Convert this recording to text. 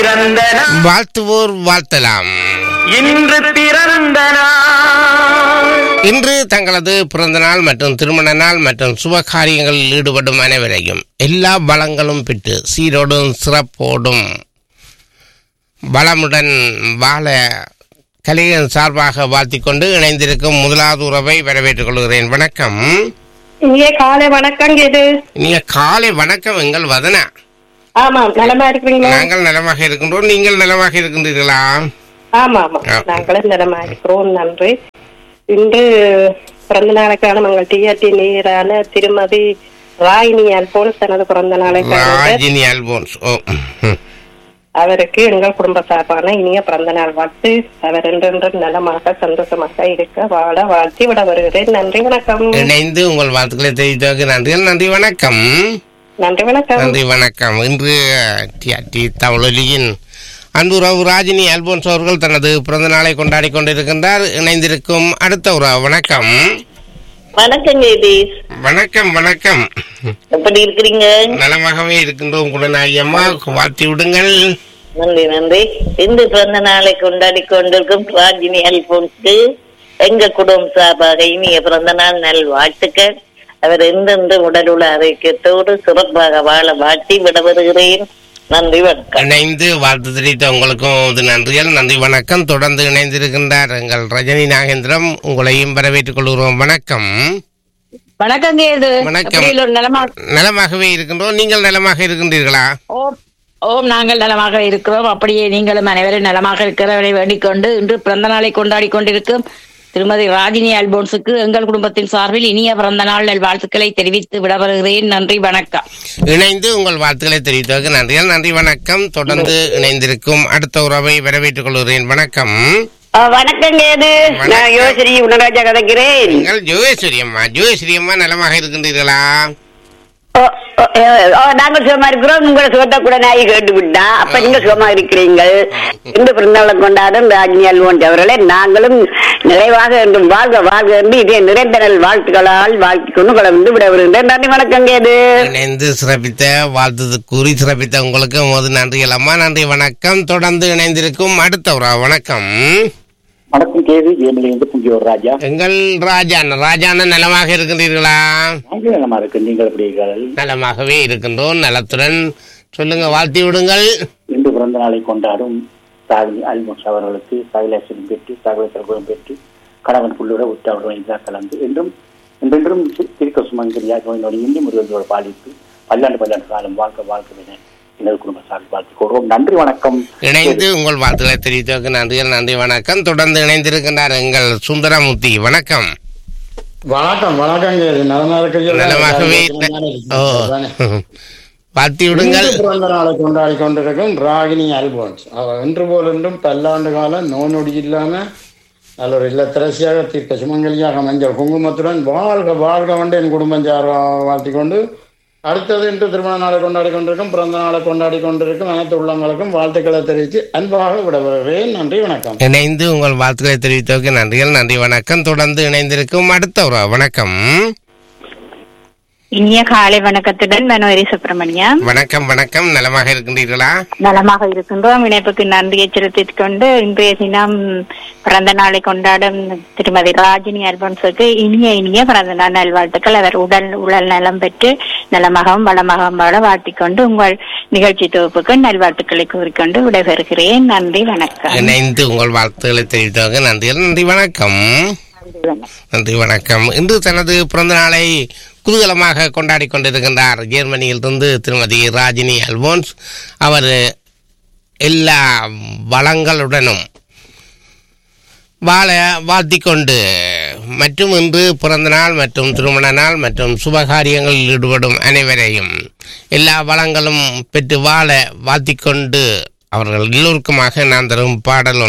பிறந்த நாள் வாழ்த்துவோர் வாழ்த்தலாம் இன்று பிறந்த நாள் இன்று தங்களது பிறந்த நாள் மற்றும் திருமண நாள் மற்றும் சுப காரியங்களில் ஈடுபடும் அனைவரையும் எல்லா வளங்களும் பெற்று சீரோடும் சிறப்போடும் வளமுடன் வாழ கலைஞன் சார்பாக வாழ்த்திக் கொண்டு இணைந்திருக்கும் முதலாவது உறவை வரவேற்றுக் கொள்கிறேன் வணக்கம் இங்கே காலை வணக்கம் இது நீங்க காலை வணக்கம் எங்கள் வதனா ஆமா நலமா இருக்கிறீங்களா நாங்கள் நலமாக இருக்கின்றோம் நீங்கள் நலமாக இருக்கின்றீர்களா ஆமா ஆமா ஆ. நாங்களும் நலமா இருக்கிறோம் நன்றி இன்று பிறந்த நாளுக்கான எங்கள் டிஆர்டி நீரான திருமதி ராயினி அல்போன்ஸ் தனது பிறந்த நாளைக்காக ராஜினி அல்போன்ஸ் ஓ ம். அவருக்கு எங்கள் குடும்ப சார்பான இனிய பிறந்த நாள் வாழ்த்து அவர் என்றென்றும் நலமாக சந்தோஷமாக இருக்க வாழ வாழ்த்தி விட வருகிறேன் நன்றி வணக்கம் இணைந்து உங்கள் வாழ்த்துக்களை தெரிவித்ததற்கு நன்றிகள் நன்றி வணக்கம் நன்றி வணக்கம் நன்றி வணக்கம் இன்று டிஆர்டி தமிழொலியின் அன்புறவு ராஜினி அல்போன்ஸ் அவர்கள் தனது பிறந்த நாளை கொண்டாடி கொண்டிருக்கின்றார் இணைந்திருக்கும் அடுத்த உறவு வணக்கம் வணக்கம் ஜெயதீஷ் வணக்கம் வணக்கம் எப்படி இருக்கிறீங்க நலமாகவே இருக்கின்றோம் குணநாயகி அம்மா வாழ்த்தி விடுங்கள் நன்றி நன்றி இன்று பிறந்த நாளை கொண்டாடி கொண்டிருக்கும் ராஜினி அல்போன்ஸ்க்கு எங்க குடும்பம் சார்பாக இனிய பிறந்த நாள் நல் வாழ்த்துக்கள் அவர் எந்தெந்த உடலுள்ள ஆரோக்கியத்தோடு சிறப்பாக வாழ வாழ்த்தி விட வருகிறேன் நன்றி வணக்கம் இணைந்து வாழ்த்து தெரிவித்த உங்களுக்கும் இது நன்றிகள் நன்றி வணக்கம் தொடர்ந்து இணைந்திருக்கின்றார் எங்கள் ரஜினி நாகேந்திரம் உங்களையும் வரவேற்றுக் கொள்கிறோம் வணக்கம் வணக்கங்க இது வணக்கம். எப்படி எல்லோரும் நலமா நலமாகவே இருக்கின்றோம் நீங்கள் நலமாக இருக்கின்றீர்களா ஓம் ஓம் நாங்கள் நலமாக இருக்கிறோம் அப்படியே நீங்களும் அனைவரும் நலமாக இருக்கிறவரை வேண்டிக் கொண்டு இன்று பிறந்த நாளை கொண்டாடி கொண்டிருக்கும் திருமதி ராஜினி அல்போன்ஸுக்கு எங்கள் குடும்பத்தின் சார்பில் இனிய பிறந்த நாள் நல்வாழ்த்துக்களை தெரிவித்து விட வருகிறேன் நன்றி வணக்கம் இணைந்து உங்கள் வாழ்த்துக்களை தெரிவித்ததற்கு நன்றிகள் நன்றி வணக்கம் தொடர்ந்து இணைந்திருக்கும் அடுத்த உறவை வரவேற்றுக் கொள்கிறேன் வணக்கம் வணக்கம் கேது நான் யோசரி உணராஜா கதைக்கிறேன் நீங்கள் ஜோகேஸ்வரி அம்மா ஜோகேஸ்வரி அம்மா நலமாக இருக்கின்றீர்களா நாங்கள் சுகமா இருக்கிறோம் உங்களை சுகத்தை கூட நாய் கேட்டு விட்டா அப்ப நீங்க சுகமா இருக்கிறீங்கள் இன்று பிறந்தநாளை கொண்டாடும் ராஜினி அல்வோன் அவர்களே நாங்களும் நிறைவாக என்றும் வாழ்க வாழ்க என்று இதே நிறைந்த நல் வாழ்த்துக்களால் வாழ்த்தி கொண்டு உங்களை வந்து விட வருகின்றேன் நன்றி வணக்கம் கேது இணைந்து சிறப்பித்த வாழ்த்து கூறி சிறப்பித்த உங்களுக்கு மோது நன்றிகள் அம்மா நன்றி வணக்கம் தொடர்ந்து இணைந்திருக்கும் அடுத்த உறவு வணக்கம் வணக்கம் கேது ஏமிலிருந்து புங்கியோர் ராஜா எங்கள் ராஜான் ராஜான நலமாக இருக்கின்றீர்களா நாங்கள் நலமா இருக்கு நீங்கள் எப்படி இருக்கிறீர்கள்? நலமாகவே இருக்கின்றோம் நலத்துடன் சொல்லுங்க வாழ்த்தி விடுங்கள் இன்று பிறந்த நாளை கொண்டாடும் சாதி அல்முஸ் அவர்களுக்கு சகலேசனம் பெற்று சகல செல்வம் பெற்று கணவன் புள்ளுட உற்றவர்கள் இதாக கலந்து என்றும் என்றென்றும் தி- திருக்க சுமங்கலியாக என்னோட இந்தி முருகனோட பாலித்து பல்லாண்டு பல்லாண்டு காலம் வாழ்க்கை வாழ்க்கை என எனது குடும்ப சார்பில் வாழ்த்துக் கொள்வோம் நன்றி வணக்கம் இணைந்து உங்கள் வாழ்த்துக்களை தெரிவித்ததற்கு நன்றிகள் நன்றி வணக்கம் தொடர்ந்து இணைந்திருக்கின்றார் எங்கள் சுந்தரமூர்த்தி வணக்கம் வணக்கம் வணக்கம் கேது நலமா இருக்கிறீர்களா? நலமாகவே ஓ வாழ்த்தி விடுங்கள் இன்று பிறந்த நாளை கொண்டாடி கொண்டிருக்கும் ராகினி அல்போன்ஸ் அவ இன்று போல் இன்றும் பல்லாண்டு காலம் நோய் நொடி இல்லாம நல்ல ஒரு இல்லத்தரசியாக தீர்க்க சுமங்கலியாக மஞ்சள் குங்குமத்துடன் வாழ்க வாழ்க வந்து என் குடும்பம் சார் வாழ்த்தி கொண்டு அடுத்தது இன்று திருமண நாளை கொண்டாடி கொண்டிருக்கும் பிறந்த நாளை கொண்டாடி கொண்டிருக்கும் அனைத்து உள்ளங்களுக்கும் வாழ்த்துக்களை தெரிவித்து அன்பாக விட வருகிறேன் நன்றி வணக்கம் இணைந்து உங்கள் வாழ்த்துக்களை தெரிவித்ததற்கு நன்றிகள் நன்றி வணக்கம் தொடர்ந்து இணைந்திருக்கும் அடுத்த ஒரு வணக்கம் இனிய காலை வணக்கத்துடன் மனோரி சுப்பிரமணியம் வணக்கம் வணக்கம் நலமாக இருக்கின்றீர்களா நலமாக இருக்கின்றோம் இணைப்புக்கு நன்றியை செலுத்திக் கொண்டு இன்றைய தினம் பிறந்த நாளை கொண்டாடும் திருமதி ராஜினி அல்பன்ஸுக்கு இனிய இனிய பிறந்த நாள் நல்வாழ்த்துக்கள் அவர் உடல் உடல் நலம் பெற்று நலமாகவும் வளமாகவும் வாழ வாழ்த்திக் கொண்டு உங்கள் நிகழ்ச்சி தொகுப்புக்கு நல்வாழ்த்துக்களை கூறிக்கொண்டு விடைபெறுகிறேன் நன்றி வணக்கம் இணைந்து உங்கள் வாழ்த்துக்களை தெரிவித்ததற்கு நன்றிகள் நன்றி வணக்கம் நன்றி வணக்கம் நன்றி வணக்கம் இன்று தனது பிறந்த நாளை குதூகலமாக கொண்டாடி கொண்டிருக்கின்றார் ஜெர்மனியிலிருந்து திருமதி ராஜினி அல்போன்ஸ் அவர் எல்லா வளங்களுடனும் வாழ வாழ்த்திக் கொண்டு மற்றும் இன்று பிறந்த நாள் மற்றும் திருமண நாள் மற்றும் சுபகாரியங்களில் ஈடுபடும் அனைவரையும் எல்லா வளங்களும் பெற்று வாழ வாழ்த்திக் கொண்டு அவர்கள் எல்லோருக்குமாக நான் தரும் பாடல் ஒன்று